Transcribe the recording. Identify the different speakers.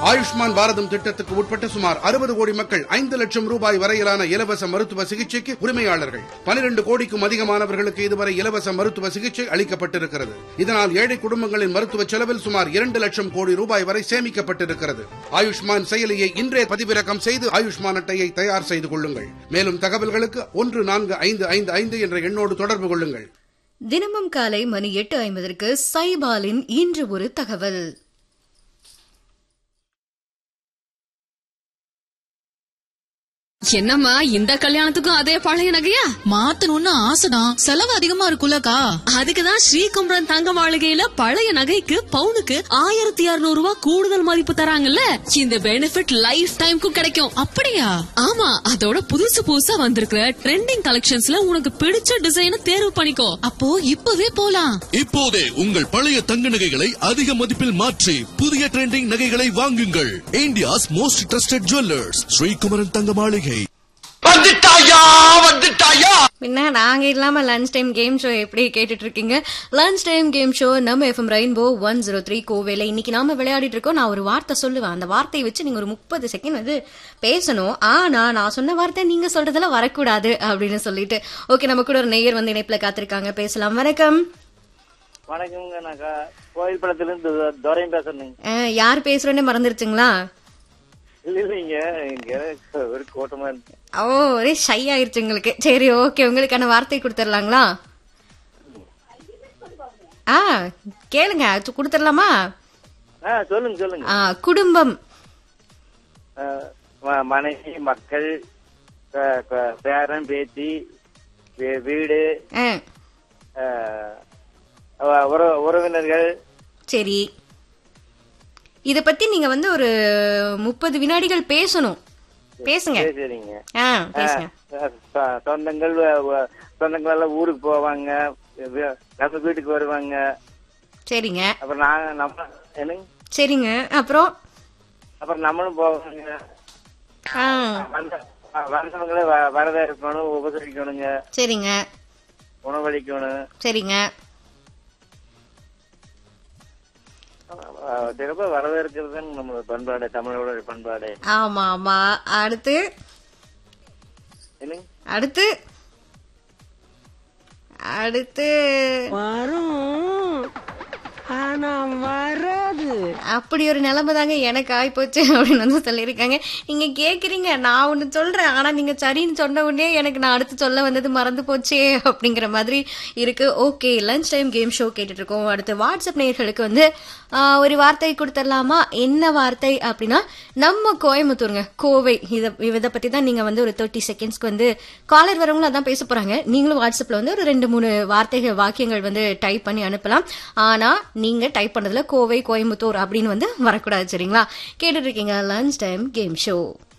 Speaker 1: ஆயுஷ்மான் பாரதம் திட்டத்துக்கு உட்பட்ட சுமார் அறுபது கோடி மக்கள் ஐந்து லட்சம் ரூபாய் வரையிலான இலவச மருத்துவ சிகிச்சைக்கு உரிமையாளர்கள் பனிரெண்டு கோடிக்கும் அதிகமானவர்களுக்கு இதுவரை இலவச மருத்துவ சிகிச்சை அளிக்கப்பட்டிருக்கிறது இதனால் ஏழை குடும்பங்களின் மருத்துவ செலவில் சுமார் இரண்டு லட்சம் கோடி ரூபாய் வரை சேமிக்கப்பட்டிருக்கிறது ஆயுஷ்மான் செயலியை இன்றே பதிவிறக்கம் செய்து ஆயுஷ்மான் அட்டையை தயார் செய்து கொள்ளுங்கள் மேலும் தகவல்களுக்கு ஒன்று நான்கு ஐந்து ஐந்து ஐந்து என்ற எண்ணோடு தொடர்பு கொள்ளுங்கள்
Speaker 2: தினமும் காலை மணி எட்டு ஐம்பதற்கு சைபாலின் இன்று ஒரு தகவல்
Speaker 3: என்னம்மா இந்த கல்யாணத்துக்கும் அதே பழைய நகையா
Speaker 4: மாத்தணும்னு ஆசைதான் செலவு அதிகமா இருக்குல்லக்கா
Speaker 3: அதுக்குதான் ஸ்ரீகுமரன் தங்க மாளிகையில பழைய நகைக்கு பவுனுக்கு ஆயிரத்தி இருநூறு ரூபாய் கூடுதல் மதிப்பு தராங்கல்ல இந்த பெனிஃபிட் லைஃப் டைம்க்கும் கிடைக்கும்
Speaker 4: அப்படியா
Speaker 3: ஆமா அதோட புதுசு புதுசா வந்திருக்கிற ட்ரெண்டிங் கலெக்ஷன்ஸ்ல உனக்கு பிடிச்ச டிசைனை தேர்வு பண்ணிக்கோ
Speaker 4: அப்போ இப்பவே போலாம்
Speaker 5: இப்போதே உங்கள் பழைய தங்க நகைகளை அதிக மதிப்பில் மாற்றி புதிய ட்ரெண்டிங் நகைகளை வாங்குங்கள் India's most trusted jewellers Srikumaran Thanga Maligai
Speaker 6: வந்துட்டாயா வந்துட்டாயா
Speaker 2: பின்ன நாங்க இல்லாம லஞ்ச் டைம் கேம் ஷோ எப்படி கேட்டுட்டு இருக்கீங்க லஞ்ச் டைம் கேம் ஷோ நம்ம FM Rainbow one zero three கோவேல இன்னைக்கு நாம விளையாடிட்டு இருக்கோம் நான் ஒரு வார்த்தை சொல்லுவேன் அந்த வார்த்தையை வச்சு நீங்க ஒரு முப்பது செகண்ட் வந்து பேசணும் ஆனா நான் சொன்ன வார்த்தை நீங்க சொல்றதெல்லாம் வரக்கூடாது அப்படின்னு சொல்லிட்டு ஓகே நம்ம கூட ஒரு நேயர் வந்து இணைப்புல காத்திருக்காங்க பேசலாம் வணக்கம்
Speaker 7: வணக்கங்க நான் க- கோயில் படத்துல இருந்து துரையும் பேசுறேங்க
Speaker 2: அஹ், யார் பேசுறேன்னு மறந்துருச்சுங்களா
Speaker 7: இல்ல இல்லைங்க இங்க ஒரு கூட்டமா இருக்கு
Speaker 2: ஓ ஒரே ஷை ஆயிருச்சு உங்களுக்கு சரி ஓகே உங்களுக்கான வார்த்தை கொடுத்துடலாங்களா ஆ கேளுங்க அது கொடுத்துடலாமா
Speaker 7: ஆ சொல்லுங்க சொல்லுங்க
Speaker 2: ஆ, குடும்பம்
Speaker 7: ஆ, ம- மனைவி மக்கள் க- க- பேரன் பேத்தி வீ- வீடு
Speaker 2: ஆ,
Speaker 7: ஆ, அவ- உற- உறவினர்கள்
Speaker 2: சரி இத பத்தி நீங்க வந்து ஒரு முப்பது வினாடிகள் பேசணும் பேசுங்க
Speaker 7: சரி, சரிங்க
Speaker 2: ஆ
Speaker 7: ஆ,
Speaker 2: பேசுங்க
Speaker 7: சொ- சொந்தங்கள் வ- வ- சொந்தங்கள் எல்லாம் ஊருக்கு போவாங்க வி- நம்ம வீட்டுக்கு வருவாங்க
Speaker 2: சரிங்க
Speaker 7: அப்புறம் நாங்க நம்ம என்னங்க
Speaker 2: சரிங்க அப்புறம்
Speaker 7: அப்புறம் நம்மளும் போவாங்க
Speaker 2: ஆ
Speaker 7: வந்த வந்தவங்கள வ- வரவேற்கணும் உபசரிக்கணுங்க
Speaker 2: சரிங்க
Speaker 7: உணவளிக்கணும்
Speaker 2: சரிங்க
Speaker 7: அஹ் திரும்ப வரவேற்கிறது நம்ம பண்பாடு தமிழோட பண்பாடு
Speaker 2: ஆமா ஆமா அடுத்து
Speaker 7: என்னங்க
Speaker 2: அடுத்து அடுத்து அப்படி ஒரு நிலைமை தாங்க எனக்கு ஆயிப்போச்சு அப்படின்னு வந்து சொல்லியிருக்காங்க நீங்க கேக்குறீங்க நான் ஒண்ணு சொல்றேன் ஆனா நீங்க சரின்னு சொன்ன உடனே எனக்கு நான் அடுத்து சொல்ல வந்தது மறந்து போச்சே அப்படிங்கிற மாதிரி இருக்கு okay lunch time game show கேட்டுட்டு இருக்கோம் அடுத்து வாட்ஸ்அப் நேயர்களுக்கு வந்து ஆஹ், ஒரு வார்த்தை கொடுத்துடலாமா என்ன வார்த்தை அப்படின்னா நம்ம கோயம்புத்தூருங்க கோவை இத இதை பத்தி தான் நீங்க வந்து ஒரு தேர்ட்டி செகண்ட்ஸ்க்கு வந்து காலர் வரவங்களும் அதான் பேச போறாங்க நீங்களும் வாட்ஸ்அப்ல வந்து ஒரு ரெண்டு மூணு வார்த்தைகள் வாக்கியங்கள் வந்து டைப் பண்ணி அனுப்பலாம் ஆனா நீங்க டைப் பண்ணதுல கோவை கோயம்புத்தூர் அப்படின்னு வந்து வரக்கூடாது சரிங்களா கேட்டுட்டு இருக்கீங்க லஞ்ச் டைம் கேம் ஷோ